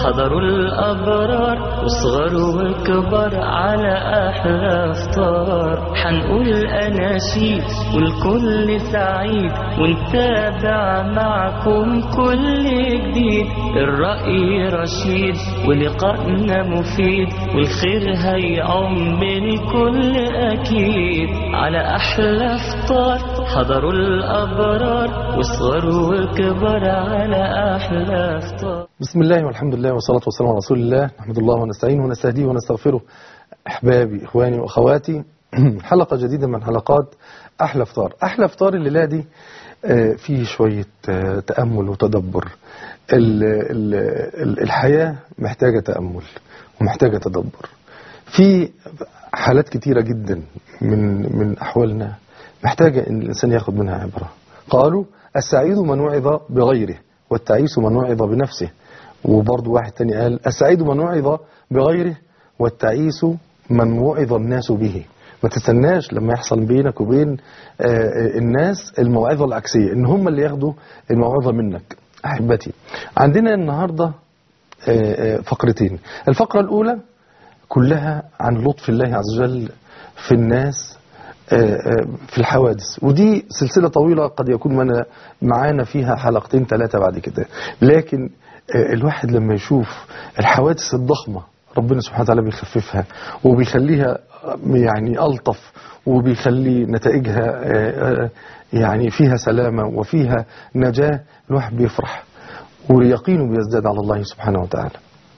حضروا الأبرار وصغر وكبر على أحلى فطار حنقول أناشيد والكل سعيد ونتابع معكم كل جديد الرأي رشيد ولقائنا مفيد والخير هيعم الكل أكيد على أحلى فطار حضروا الأبرار وصغر وكبر على أحلى فطار بسم الله والحمد لله والصلاة والسلام على رسول الله نحمد الله ونستعينه ونستهديه ونستغفره أحبابي إخواني وأخواتي حلقة جديدة من حلقات أحلى فطار أحلى فطار الليلة دي آه، فيه شوية آه، تأمل وتدبر ال- ال- ال- الحياة محتاجة تأمل ومحتاجة تدبر في حالات كتيرة جدا من من أحوالنا محتاجة أن الإنسان ياخد منها عبرة قالوا السعيد من وعظ بغيره والتعيس من وعظ بنفسه وبرضه واحد تاني قال السعيد من وعظ بغيره والتعيس من وعظ الناس به ما تستناش لما يحصل بينك وبين آه، الناس الموعظة العكسية ان هم اللي ياخدوا الموعظة منك احبتي عندنا النهاردة آه، آه، فقرتين الفقرة الاولى كلها عن لطف الله عز وجل في الناس آه، آه، في الحوادث ودي سلسلة طويلة قد يكون من- معانا فيها حلقتين ثلاثة بعد كده لكن آه، الواحد لما يشوف الحوادث الضخمة ربنا سبحانه وتعالى بيخففها وبيخليها آه، يعني ألطف وبيخلي نتائجها آه، آه، يعني فيها سلامة وفيها نجاة الواحد بيفرح ويقينه بيزداد على الله سبحانه وتعالى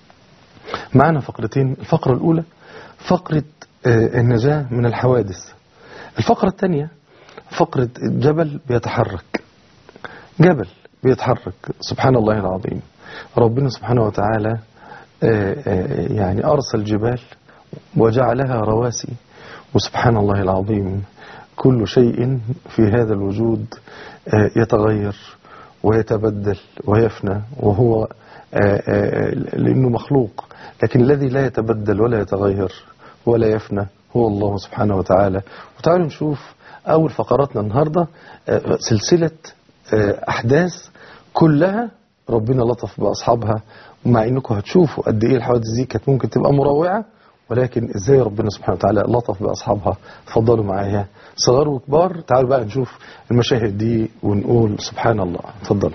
معنا فقرتين الفقرة الأولى فقرة آه، النجاة من الحوادث الفقرة الثانية فقرة جبل بيتحرك جبل بيتحرك سبحان الله العظيم ربنا سبحانه وتعالى آه، آه، يعني أرسل جبال وجعلها رواسي وسبحان الله العظيم كل شيء في هذا الوجود آه، يتغير ويتبدل ويفنى وهو آه، آه، لأنه مخلوق لكن الذي لا يتبدل ولا يتغير ولا يفنى هو الله سبحانه وتعالى وتعالوا نشوف أول فقراتنا النهاردة آه، سلسلة آه، أحداث كلها ربنا لطف بأصحابها ومع إنكم هتشوفوا قد إيه الحوادث دي كانت ممكن تبقى مروعة ولكن إزاي ربنا سبحانه وتعالى لطف بأصحابها اتفضلوا معايا صغار وكبار تعالوا بقى نشوف المشاهد دي ونقول سبحان الله اتفضلوا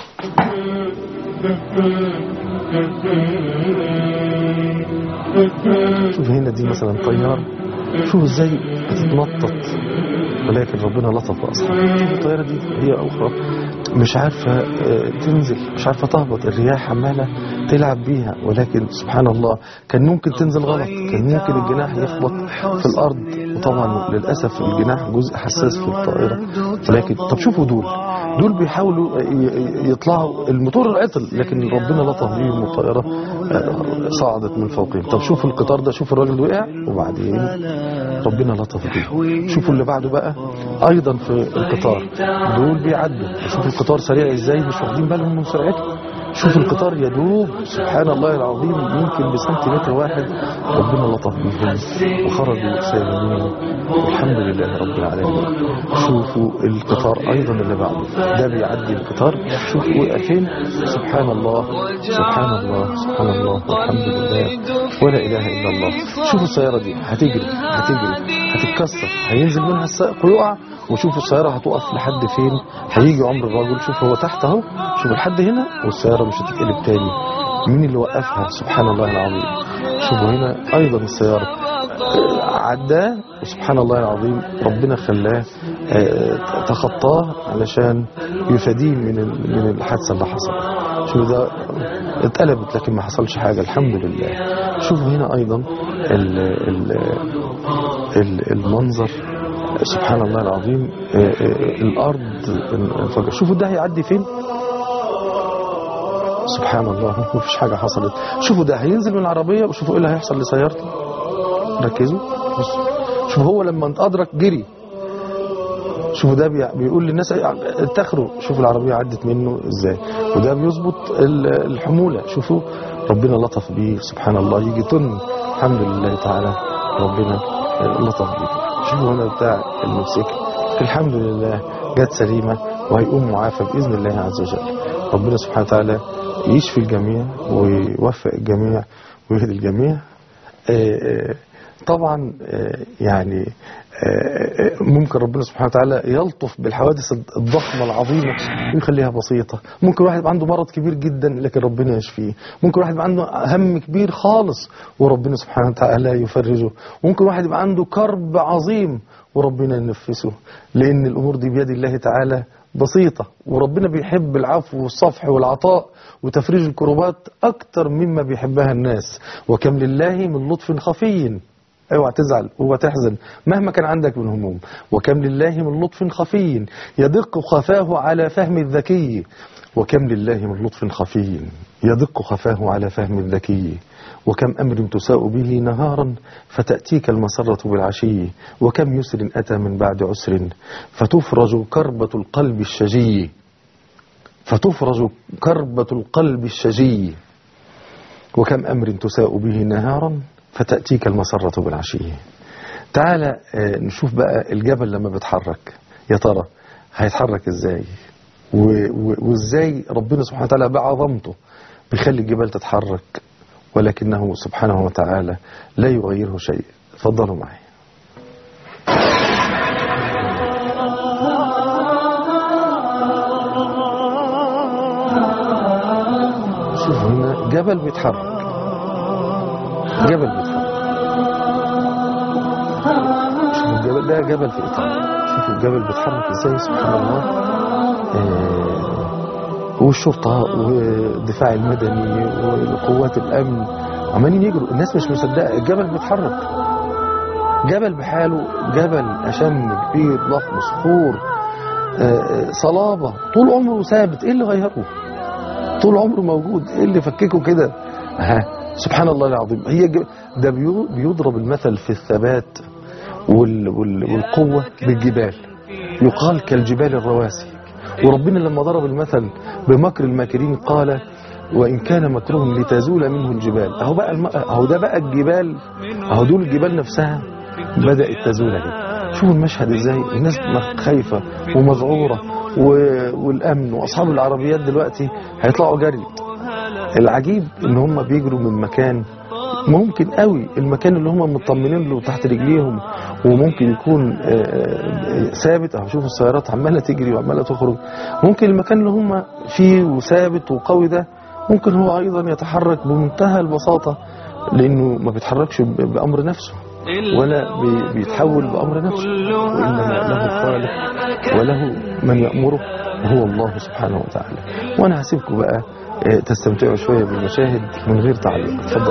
شوف هنا دي مثلا طيارة شوف ازاي بتتنطط ولكن ربنا لطف بأصحابها شوف الطيارة دي هي أخرى مش عارفة آه، تنزل مش عارفة تهبط الرياح عمالة تلعب بيها ولكن سبحان الله كان ممكن تنزل غلط كان ممكن الجناح يخبط في الأرض وطبعا للأسف الجناح جزء حساس في الطائرة ولكن طب شوفوا دول دول بيحاولوا ي- ي- يطلعوا الموتور العطل لكن ربنا لطف بيهم والطائرة آه، صعدت من فوقهم طب شوفوا القطار ده شوفوا الراجل وقع وبعدين ربنا لطف بيه شوفوا اللي بعده بقى ايضا في القطار دول بيعدوا شوفوا القطار سريع ازاي مش واخدين بالهم من سرعته شوف القطار يدوب سبحان الله العظيم يمكن بسنتيمتر واحد ربنا لطف بيهم وخرجوا سالمين والحمد لله رب العالمين شوفوا القطار ايضا اللي بعده ده بيعدي القطار شوف وقع فين سبحان الله سبحان الله سبحان الله والحمد لله ولا اله الا الله شوفوا السياره دي هتجري هتجري هتتكسر هينزل منها السائق ويقع وشوفوا السياره هتقف لحد فين هيجي عمر الرجل شوف هو تحت اهو شوف لحد هنا والسياره مش هتتقلب تاني مين اللي وقفها سبحان الله العظيم شوفوا هنا ايضا السياره آه، عداه وسبحان الله العظيم ربنا خلاه آه، تخطاه علشان يفاديه من ال- من الحادثه اللي حصلت شوف ده اتقلبت لكن ما حصلش حاجه الحمد لله شوفوا هنا ايضا ال ال ال المنظر سبحان الله العظيم آه، آه، الارض انفجر شوفوا ده هيعدي فين سبحان الله مفيش حاجة حصلت شوفوا ده هينزل من العربية وشوفوا ايه اللي هيحصل لسيارته ركزوا بص شوفوا هو لما أدرك جري شوفوا ده بي- بيقول للناس اتخروا شوفوا العربية عدت منه ازاي وده بيظبط ال- الحمولة شوفوا ربنا لطف بيه سبحان الله يجي طن الحمد لله تعالى ربنا لطف بيه شوفوا هنا بتاع الموتوسيكل الحمد لله جت سليمة وهيقوم معافى بإذن الله عز وجل ربنا سبحانه وتعالى يشفي الجميع ويوفق الجميع ويهدي الجميع آه، آه، طبعا آه، يعني آه، آه، ممكن ربنا سبحانه وتعالى يلطف بالحوادث الضخمة العظيمة ويخليها بسيطة ممكن واحد يبقى عنده مرض كبير جدا لكن ربنا يشفيه ممكن واحد يبقى عنده هم كبير خالص وربنا سبحانه وتعالى يفرجه ممكن واحد يبقى عنده كرب عظيم وربنا ينفسه لأن الأمور دي بيد الله تعالى بسيطة وربنا بيحب العفو والصفح والعطاء وتفريج الكروبات أكتر مما بيحبها الناس وكم لله من لطف خفي اوعى تزعل اوعى تحزن مهما كان عندك من هموم وكم لله من لطف خفي يدق خفاه على فهم الذكي وكم لله من لطف خفي يدق خفاه على فهم الذكي وكم أمر تساء به نهارا فتأتيك المسرة بالعشي وكم يسر أتى من بعد عسر فتفرج كربة القلب الشجي فتفرج كربة القلب الشجي وكم أمر تساء به نهارا فتأتيك المسرة بالعشي تعالى آه، نشوف بقى الجبل لما بيتحرك يا ترى هيتحرك ازاي و- و- وازاي ربنا سبحانه وتعالى بعظمته بيخلي الجبال تتحرك ولكنه سبحانه وتعالى لا يغيره شيء اتفضلوا معي شوف هنا جبل بيتحرك جبل بيتحرك شوفوا الجبل ده جبل في ايطاليا شوفوا الجبل بيتحرك ازاي سبحان الله آه، والشرطة والدفاع المدني وقوات الأمن عمالين يجروا الناس مش مصدقة الجبل بيتحرك جبل بحاله جبل أشم كبير ضخم صخور آه، آه، صلابة طول عمره ثابت ايه اللي غيره طول عمره موجود ايه اللي فككه كده ها سبحان الله العظيم هي ج- ده بيو- بيضرب المثل في الثبات وال وال والقوة بالجبال يقال كالجبال الرواسي وربنا لما ضرب المثل بمكر الماكرين قال وإن كان مكرهم لتزول منه الجبال أهو بقى الم... أهو ده بقى الجبال أهو دول الجبال نفسها بدأت تزول كده شوفوا المشهد ازاي الناس خايفة ومذعورة و... والأمن وأصحاب العربيات دلوقتي هيطلعوا جري العجيب ان هم بيجروا من مكان ممكن قوي المكان اللي هم مطمنين له تحت رجليهم وممكن يكون آه، آه، ثابت اهو شوفوا السيارات عماله تجري وعماله تخرج ممكن المكان اللي هم فيه وثابت وقوي ده ممكن هو ايضا يتحرك بمنتهى البساطه لانه ما بيتحركش ب- بامر نفسه ولا بي- بيتحول بامر نفسه وانما له خالق وله من يامره وهو الله سبحانه وتعالى وانا هسيبكم بقى آه، تستمتعوا شويه بالمشاهد من غير تعليق اتفضل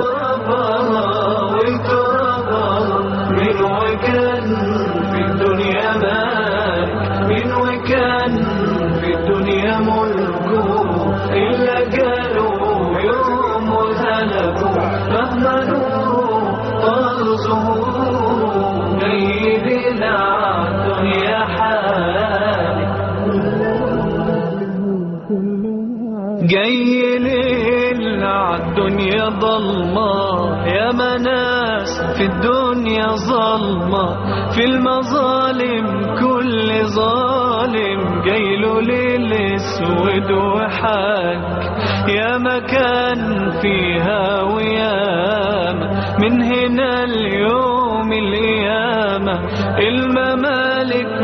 من وكان في الدنيا مالك من وكان في الدنيا ملكه إلا قالوا يوم وهلكوا مهما نور طال ظهوره نيبنا الدنيا حالك جاي ليل عالدنيا ضلمة يا مناس في الدنيا ظلمة في المظالم كل ظالم جاي له ليل اسود وحاك يا مكان فيها وياما من هنا اليوم القيامة الممالك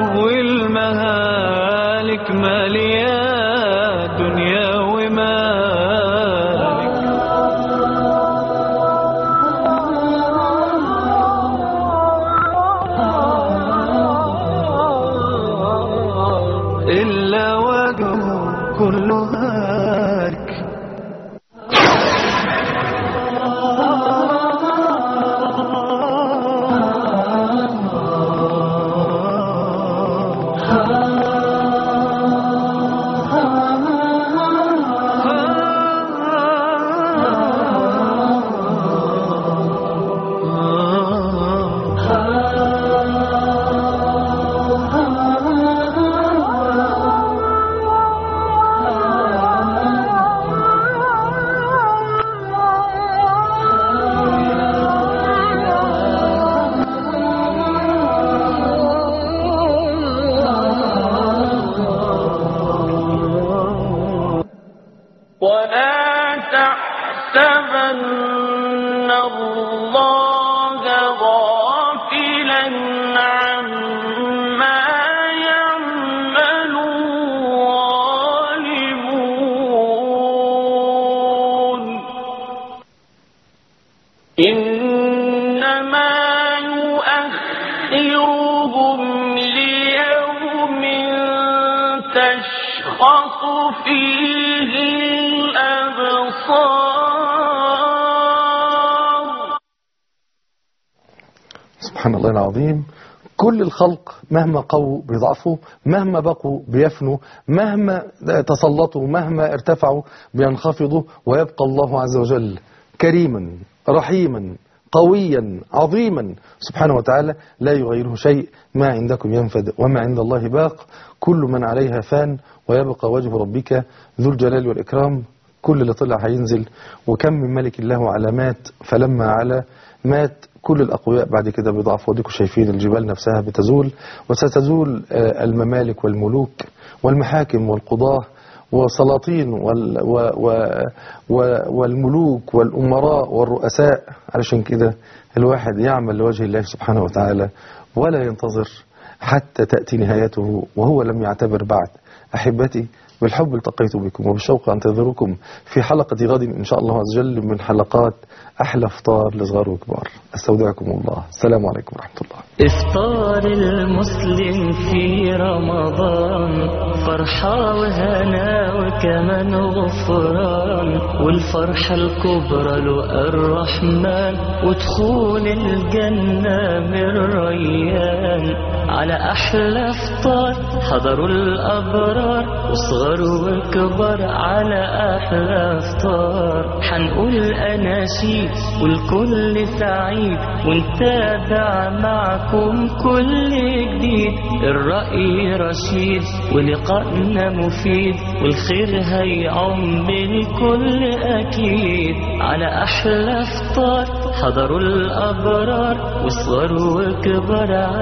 والمهالك مالية دنيا ومالك إلا وجهه كله هارك تحسبن الله غافلا عما يعمل الظالمون إنما يؤخرهم ليوم تشخص فيه الأبصار سبحان الله العظيم كل الخلق مهما قووا بيضعفوا مهما بقوا بيفنوا مهما تسلطوا مهما ارتفعوا بينخفضوا ويبقى الله عز وجل كريما رحيما قويا عظيما سبحانه وتعالى لا يغيره شيء ما عندكم ينفد وما عند الله باق كل من عليها فان ويبقى وجه ربك ذو الجلال والإكرام كل اللي طلع هينزل وكم من ملك الله على مات فلما على مات كل الأقوياء بعد كده بيضعفوا وديكم شايفين الجبال نفسها بتزول وستزول آه، الممالك والملوك والمحاكم والقضاة والسلاطين وال و و و والملوك والأمراء والرؤساء علشان كده الواحد يعمل لوجه الله سبحانه وتعالى ولا ينتظر حتى تأتي نهايته وهو لم يعتبر بعد أحبتي بالحب التقيت بكم وبالشوق أنتظركم في حلقة غد إن شاء الله عز وجل من حلقات أحلى فطار لصغار وكبار استودعكم الله السلام عليكم ورحمة الله إفطار المسلم في رمضان فرحة وهنا وكمان غفران والفرحة الكبرى له الرحمن ودخول الجنة من ريان على أحلى فطار حضروا الأبرار وصغر وكبر على أحلى فطار حنقول أناشيد والكل سعيد ونتابع معكم كل جديد الرأي رشيد ولقائنا مفيد والخير هيعم الكل أكيد على أحلى فطار حضروا الأبرار وصغر وكبر